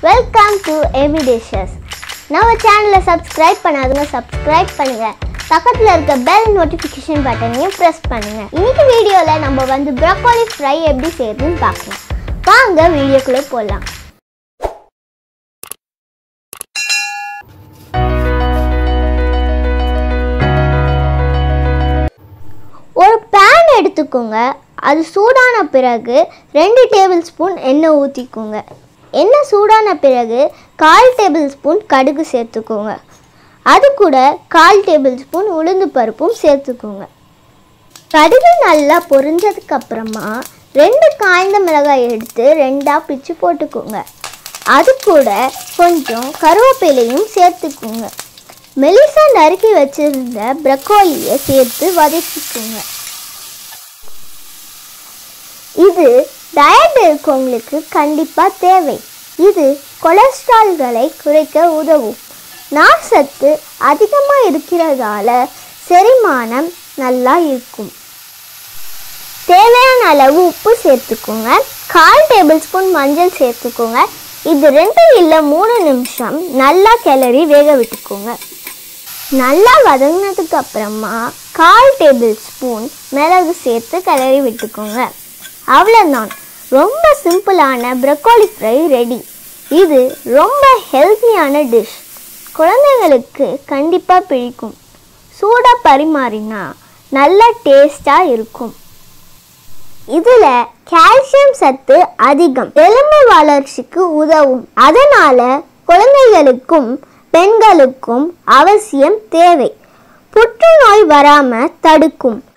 welcome to Amy dishes நம்ம சேனலை subscribe பண்ணாதவங்க சப்ஸ்கிரைப் பண்ணுங்க பக்கத்தில் இருக்க பெல் நோட்டிஃபிகேஷன் பட்டனையும் ப்ரெஸ் பண்ணுங்க இன்னைக்கு வீடியோவில் நம்ம வந்து ப்ரோக்கோலி ஃப்ரை எப்படி செய்யறதுன்னு பார்க்கலாம் வாங்க வீடியோக்குள்ளே போகலாம் ஒரு பேன் எடுத்துக்கோங்க அது சூடான பிறகு ரெண்டு டேபிள் ஸ்பூன் எண்ணெய் ஊற்றிக்கோங்க எண்ணெய் சூடான பிறகு கால் டேபிள் ஸ்பூன் கடுகு சேர்த்துக்கோங்க அது கூட கால் டேபிள் ஸ்பூன் உளுந்து பருப்பும் சேர்த்துக்கோங்க கடுகு நல்லா பொரிஞ்சதுக்கு அப்புறமா ரெண்டு காய்ந்த மிளகாய் எடுத்து ரெண்டாக பிச்சு போட்டுக்கோங்க அது கூட கொஞ்சம் கருவேப்பிலையும் சேர்த்துக்கோங்க மெலிசா நறுக்கி வச்சிருந்த ப்ரக்கோலியை சேர்த்து வதக்கிக்கோங்க இது டயட் இருக்கவங்களுக்கு கண்டிப்பாக தேவை இது கொலஸ்ட்ரால்களை குறைக்க உதவும் நார் சத்து அதிகமாக இருக்கிறதால செரிமானம் நல்லா இருக்கும் தேவையான அளவு உப்பு சேர்த்துக்கோங்க கால் டேபிள் ஸ்பூன் மஞ்சள் சேர்த்துக்கோங்க இது ரெண்டு இல்லை மூணு நிமிஷம் நல்லா கிளறி வேக விட்டுக்கோங்க நல்லா வதங்கினதுக்கு அப்புறமா கால் டேபிள் ஸ்பூன் மிளகு சேர்த்து கிளறி விட்டுக்கோங்க அவ்வளோதான் ரொம்ப சிம்பிளான ப்ரக்கோலி ஃப்ரை ரெடி இது ரொம்ப ஹெல்த்தியான டிஷ் குழந்தைங்களுக்கு கண்டிப்பாக பிடிக்கும் சூடாக பரிமாறினா நல்ல டேஸ்டாக இருக்கும் இதில் கால்சியம் சத்து அதிகம் எலும்பு வளர்ச்சிக்கு உதவும் அதனால குழந்தைகளுக்கும் பெண்களுக்கும் அவசியம் தேவை புற்றுநோய் வராம தடுக்கும்